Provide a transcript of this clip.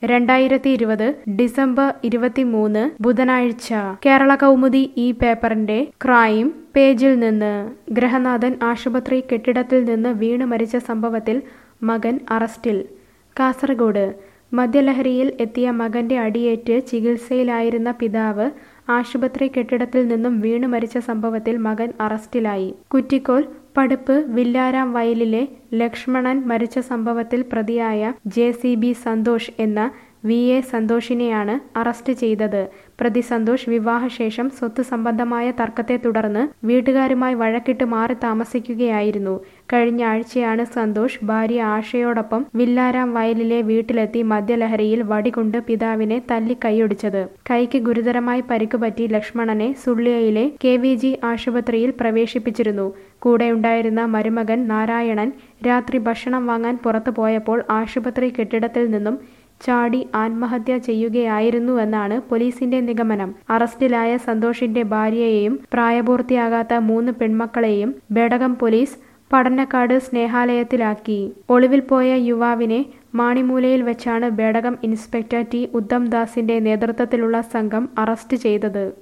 രണ്ടായിരത്തി ഇരുപത് ഡിസംബർ ഇരുപത്തിമൂന്ന് ബുധനാഴ്ച കേരള കൗമുദി ഈ പേപ്പറിന്റെ ക്രൈം പേജിൽ നിന്ന് ഗ്രഹനാഥൻ ആശുപത്രി കെട്ടിടത്തിൽ നിന്ന് വീണ് മരിച്ച സംഭവത്തിൽ മകൻ അറസ്റ്റിൽ കാസർഗോഡ് മദ്യലഹരിയിൽ എത്തിയ മകന്റെ അടിയേറ്റ് ചികിത്സയിലായിരുന്ന പിതാവ് ആശുപത്രി കെട്ടിടത്തിൽ നിന്നും വീണ് മരിച്ച സംഭവത്തിൽ മകൻ അറസ്റ്റിലായി കുറ്റിക്കോൽ പടുപ്പ് വില്ലാരാം വയലിലെ ലക്ഷ്മണൻ മരിച്ച സംഭവത്തിൽ പ്രതിയായ ജെ സി ബി സന്തോഷ് എന്ന വി എ സന്തോഷിനെയാണ് അറസ്റ്റ് ചെയ്തത് പ്രതി സന്തോഷ് വിവാഹശേഷം സ്വത്ത് സംബന്ധമായ തർക്കത്തെ തുടർന്ന് വീട്ടുകാരുമായി വഴക്കിട്ട് മാറി താമസിക്കുകയായിരുന്നു കഴിഞ്ഞ ആഴ്ചയാണ് സന്തോഷ് ഭാര്യ ആശയോടൊപ്പം വില്ലാരാം വയലിലെ വീട്ടിലെത്തി മദ്യലഹരിയിൽ വടികൊണ്ട് പിതാവിനെ തല്ലി കൈയൊടിച്ചത് കൈക്ക് ഗുരുതരമായി പരിക്കുപറ്റി ലക്ഷ്മണനെ സുള്ളിയയിലെ കെ വി ജി ആശുപത്രിയിൽ പ്രവേശിപ്പിച്ചിരുന്നു കൂടെയുണ്ടായിരുന്ന മരുമകൻ നാരായണൻ രാത്രി ഭക്ഷണം വാങ്ങാൻ പുറത്തു പോയപ്പോൾ ആശുപത്രി കെട്ടിടത്തിൽ നിന്നും ചാടി ആത്മഹത്യ ചെയ്യുകയായിരുന്നുവെന്നാണ് പോലീസിന്റെ നിഗമനം അറസ്റ്റിലായ സന്തോഷിന്റെ ഭാര്യയെയും പ്രായപൂർത്തിയാകാത്ത മൂന്ന് പെൺമക്കളെയും ബേഡകം പോലീസ് പഠനക്കാട് സ്നേഹാലയത്തിലാക്കി ഒളിവിൽ പോയ യുവാവിനെ മാണിമൂലയിൽ വെച്ചാണ് ബേഡകം ഇൻസ്പെക്ടർ ടി ഉത്തംദാസിന്റെ നേതൃത്വത്തിലുള്ള സംഘം അറസ്റ്റ് ചെയ്തത്